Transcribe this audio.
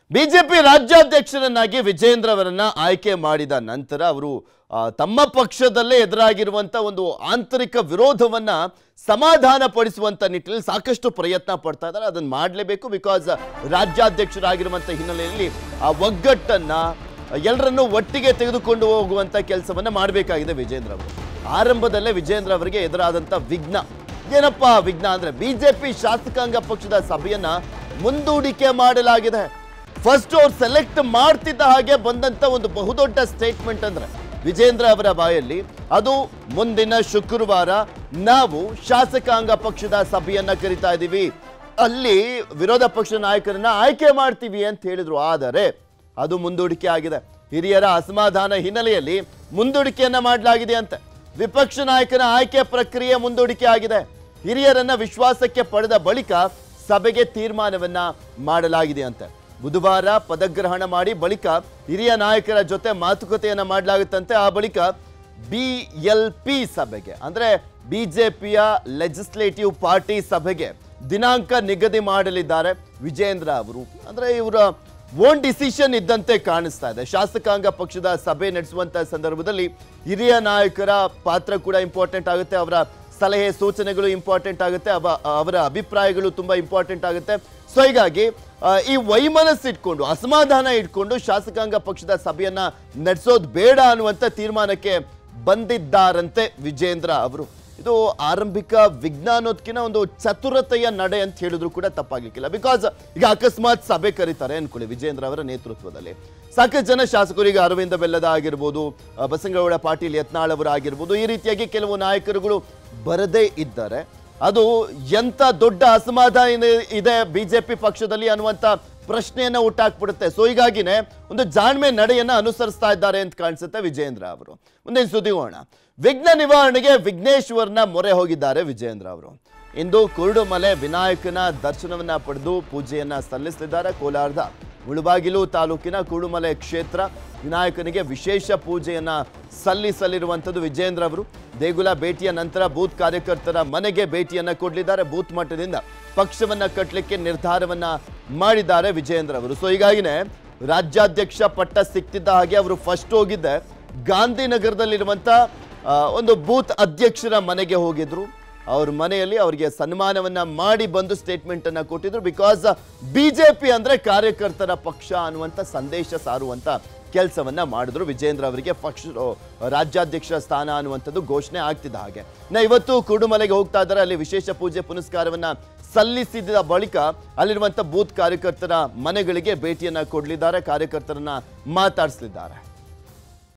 BJP ರಾಜ್ಯಾಧ್ಯಕ್ಷರನ್ನಾಗಿ Vijendra ಅವರನ್ನ ಆಯ್ಕೆ ಮಾಡಿದ ನಂತರ ಅವರು ಆ, ತಮ್ಮ ಪಕ್ಷದಲ್ಲೇ ಎದುರಾಗಿರುವಂತ ಒಂದು ಆಂತರಿಕ ವಿರೋಧವನ್ನ ಸಮಾಧಾನ ಪಡಿಸುವಂತ ನಿಟ್ಟಿನಲ್ಲಿ ಸಾಕಷ್ಟು ಪ್ರಯತ್ನ ಪಡ್ತಾ ಇದ್ದಾರೆ ಅದನ್ನ ಮಾಡಲೇಬೇಕು ಬಿಕಾಸ್ ರಾಜ್ಯಾಧ್ಯಕ್ಷರಾಗಿರುವಂತ ಹಿನ್ನೆಲೆಯಲ್ಲಿ ಆ ಒಗ್ಗಟ್ಟನ್ನ ಎಲ್ಲರನ್ನೂ ಒಟ್ಟಿಗೆ ತೆಗೆದುಕೊಂಡು ಹೋಗುವಂತ ಕೆಲಸವನ್ನ ಮಾಡಬೇಕಾಗಿದೆ ವಿಜೇಂದ್ರ ಅವರು ಆರಂಭದಲ್ಲೇ ವಿಜೇಂದ್ರ ಅವರಿಗೆ ಎದುರಾದಂತ ವಿಘ್ನ ಏನಪ್ಪ ವಿಘ್ನ ಅಂದ್ರೆ ಬಿಜೆಪಿ ಶಾಸಕಾಂಗ ಪಕ್ಷದ ಸಭೆಯನ್ನ ಮುಂದೂಡಿಕೆ ಮಾಡಲಾಗಿದೆ ಫಸ್ಟ್ ಅವ್ರು ಸೆಲೆಕ್ಟ್ ಮಾಡ್ತಿದ್ದ ಹಾಗೆ ಬಂದಂತ ಒಂದು ಬಹುದೊಡ್ಡ ಸ್ಟೇಟ್ಮೆಂಟ್ ಅಂದ್ರೆ ವಿಜೇಂದ್ರ ಅವರ ಬಾಯಲ್ಲಿ ಅದು ಮುಂದಿನ ಶುಕ್ರವಾರ ನಾವು ಶಾಸಕಾಂಗ ಪಕ್ಷದ ಸಭೆಯನ್ನ ಕರಿತಾ ಇದ್ದೀವಿ ಅಲ್ಲಿ ವಿರೋಧ ಪಕ್ಷ ನಾಯಕರನ್ನ ಆಯ್ಕೆ ಮಾಡ್ತೀವಿ ಅಂತ ಹೇಳಿದ್ರು ಆದರೆ ಅದು ಮುಂದೂಡಿಕೆ ಆಗಿದೆ ಹಿರಿಯರ ಅಸಮಾಧಾನ ಹಿನ್ನೆಲೆಯಲ್ಲಿ ಮುಂದೂಡಿಕೆಯನ್ನ ಮಾಡಲಾಗಿದೆ ಅಂತೆ ವಿಪಕ್ಷ ನಾಯಕನ ಆಯ್ಕೆ ಪ್ರಕ್ರಿಯೆ ಮುಂದೂಡಿಕೆ ಆಗಿದೆ ಹಿರಿಯರನ್ನ ವಿಶ್ವಾಸಕ್ಕೆ ಪಡೆದ ಬಳಿಕ ಸಭೆಗೆ ತೀರ್ಮಾನವನ್ನ ಮಾಡಲಾಗಿದೆ ಅಂತೆ ಬುಧವಾರ ಪದಗ್ರಹಣ ಮಾಡಿ ಬಳಿಕ ಹಿರಿಯ ನಾಯಕರ ಜೊತೆ ಮಾತುಕತೆಯನ್ನ ಮಾಡಲಾಗುತ್ತಂತೆ ಆ ಬಳಿಕ ಬಿ ಎಲ್ ಪಿ ಸಭೆಗೆ ಅಂದ್ರೆ ಬಿಜೆಪಿಯ ಲೆಜಿಸ್ಲೇಟಿವ್ ಪಾರ್ಟಿ ಸಭೆಗೆ ದಿನಾಂಕ ನಿಗದಿ ಮಾಡಲಿದ್ದಾರೆ ವಿಜೇಂದ್ರ ಅವರು ಅಂದ್ರೆ ಇವರ ಓನ್ ಡಿಸಿಷನ್ ಇದ್ದಂತೆ ಕಾಣಿಸ್ತಾ ಇದೆ ಶಾಸಕಾಂಗ ಪಕ್ಷದ ಸಭೆ ನಡೆಸುವಂತ ಸಂದರ್ಭದಲ್ಲಿ ಹಿರಿಯ ನಾಯಕರ ಪಾತ್ರ ಕೂಡ ಇಂಪಾರ್ಟೆಂಟ್ ಆಗುತ್ತೆ ಅವರ ಸಲಹೆ ಸೂಚನೆಗಳು ಇಂಪಾರ್ಟೆಂಟ್ ಆಗುತ್ತೆ ಅವ ಅವರ ಅಭಿಪ್ರಾಯಗಳು ತುಂಬಾ ಇಂಪಾರ್ಟೆಂಟ್ ಆಗುತ್ತೆ ಸೊ ಹೀಗಾಗಿ ಆ, ಈ ವೈಮನಸ್ಸು ಇಟ್ಕೊಂಡು ಅಸಮಾಧಾನ ಇಟ್ಕೊಂಡು ಶಾಸಕಾಂಗ ಪಕ್ಷದ ಸಭೆಯನ್ನ ನಡೆಸೋದು ಬೇಡ ಅನ್ನುವಂಥ ತೀರ್ಮಾನಕ್ಕೆ ಬಂದಿದ್ದಾರಂತೆ ವಿಜೇಂದ್ರ ಅವರು ಇದು ಆರಂಭಿಕ ವಿಜ್ಞಾನ ಅನ್ನೋದಕ್ಕಿಂತ ಒಂದು ಚತುರತೆಯ ನಡೆ ಅಂತ ಹೇಳಿದ್ರು ಕೂಡ ತಪ್ಪಾಗ್ಲಿಕ್ಕಿಲ್ಲ ಬಿಕಾಸ್ ಈಗ ಅಕಸ್ಮಾತ್ ಸಭೆ ಕರೀತಾರೆ ಅನ್ಕೊಳ್ಳಿ ವಿಜೇಂದ್ರ ಅವರ ನೇತೃತ್ವದಲ್ಲಿ ಸಾಕಷ್ಟು ಜನ ಶಾಸಕರು ಈಗ ಅರವಿಂದ ಬೆಲ್ಲದ ಆಗಿರ್ಬೋದು ಆ, ಬಸನಗೌಡ ಪಾಟೀಲ್ ಯತ್ನಾಳ್ ಅವರು ಆಗಿರ್ಬೋದು ಈ ರೀತಿಯಾಗಿ ಕೆಲವು ನಾಯಕರುಗಳು ಬರದೇ ಇದ್ದಾರೆ ಅದು ಎಂತ ದೊಡ್ಡ ಅಸಮಾಧಾನ ಇದೆ- ಇದೆ ಬಿಜೆಪಿ ಪಕ್ಷದಲ್ಲಿ ಅನ್ನುವಂತ ಪ್ರಶ್ನೆಯನ್ನ ಹುಟ್ಟಾಕ್ಬಿಡುತ್ತೆ ಸೊ ಹೀಗಾಗಿನೇ ಒಂದು ಜಾಣ್ಮೆ ನಡೆಯನ್ನ ಅನುಸರಿಸ್ತಾ ಇದ್ದಾರೆ ಅಂತ ಕಾಣಿಸುತ್ತೆ ವಿಜೇಂದ್ರ ಅವರು ಮುಂದಿನ ಸುದ್ದಿ ಹೋಗೋಣ ವಿಘ್ನ ನಿವಾರಣೆಗೆ ವಿಘ್ನೇಶ್ವರನ ಮೊರೆ ಹೋಗಿದ್ದಾರೆ ವಿಜೇಂದ್ರ ಅವರು ಇಂದು ಕುರುಡುಮಲೆ ವಿನಾಯಕನ ದರ್ಶನವನ್ನ ಪಡೆದು ಪೂಜೆಯನ್ನ ಸಲ್ಲಿಸಲಿದ್ದಾರೆ ಕೋಲಾರದ ಮುಳುಬಾಗಿಲು ತಾಲೂಕಿನ ಕುರುಡುಮಲೆ ಕ್ಷೇತ್ರ ವಿನಾಯಕನಿಗೆ ವಿಶೇಷ ಪೂಜೆಯನ್ನ ಸಲ್ಲಿಸಲಿರುವಂಥದ್ದು ವಿಜೇಂದ್ರ ಅವರು ದೇಗುಲ ಭೇಟಿಯ ನಂತರ ಬೂತ್ ಕಾರ್ಯಕರ್ತರ ಮನೆಗೆ ಭೇಟಿಯನ್ನ ಕೊಡಲಿದ್ದಾರೆ ಬೂತ್ ಮಟ್ಟದಿಂದ ಪಕ್ಷವನ್ನ ಕಟ್ಟಲಿಕ್ಕೆ ನಿರ್ಧಾರವನ್ನ ಮಾಡಿದ್ದಾರೆ ವಿಜೇಂದ್ರ ಅವರು ಸೊ ಹೀಗಾಗಿನೇ ರಾಜ್ಯಾಧ್ಯಕ್ಷ ಪಟ್ಟ ಸಿಕ್ತಿದ್ದ ಹಾಗೆ ಅವರು ಫಸ್ಟ್ ಹೋಗಿದ್ದೆ ಗಾಂಧಿನಗರದಲ್ಲಿರುವಂಥ ಆ, ಒಂದು ಬೂತ್ ಅಧ್ಯಕ್ಷರ ಮನೆಗೆ ಹೋಗಿದ್ರು ಅವ್ರ ಮನೆಯಲ್ಲಿ ಅವರಿಗೆ ಸನ್ಮಾನವನ್ನ ಮಾಡಿ ಬಂದು ಸ್ಟೇಟ್ಮೆಂಟ್ ಅನ್ನ ಕೊಟ್ಟಿದ್ರು ಬಿಕಾಸ್ ಬಿಜೆಪಿ ಅಂದ್ರೆ ಕಾರ್ಯಕರ್ತರ ಪಕ್ಷ ಅನ್ನುವಂಥ ಸಂದೇಶ ಸಾರುವಂತ ಕೆಲಸವನ್ನ ಮಾಡಿದ್ರು ವಿಜೇಂದ್ರ ಅವರಿಗೆ ಪಕ್ಷ ರಾಜ್ಯಾಧ್ಯಕ್ಷ ಸ್ಥಾನ ಅನ್ನುವಂಥದ್ದು ಘೋಷಣೆ ಆಗ್ತಿದ್ದ ಹಾಗೆ ನಾ ಇವತ್ತು ಕುರುಡುಮಲೆಗೆ ಹೋಗ್ತಾ ಇದ್ದಾರೆ ಅಲ್ಲಿ ವಿಶೇಷ ಪೂಜೆ ಪುನಸ್ಕಾರವನ್ನ ಸಲ್ಲಿಸಿದ ಬಳಿಕ ಅಲ್ಲಿರುವಂಥ ಬೂತ್ ಕಾರ್ಯಕರ್ತರ ಮನೆಗಳಿಗೆ ಭೇಟಿಯನ್ನ ಕೊಡಲಿದ್ದಾರೆ ಕಾರ್ಯಕರ್ತರನ್ನ ಮಾತಾಡಿಸಲಿದ್ದಾರೆ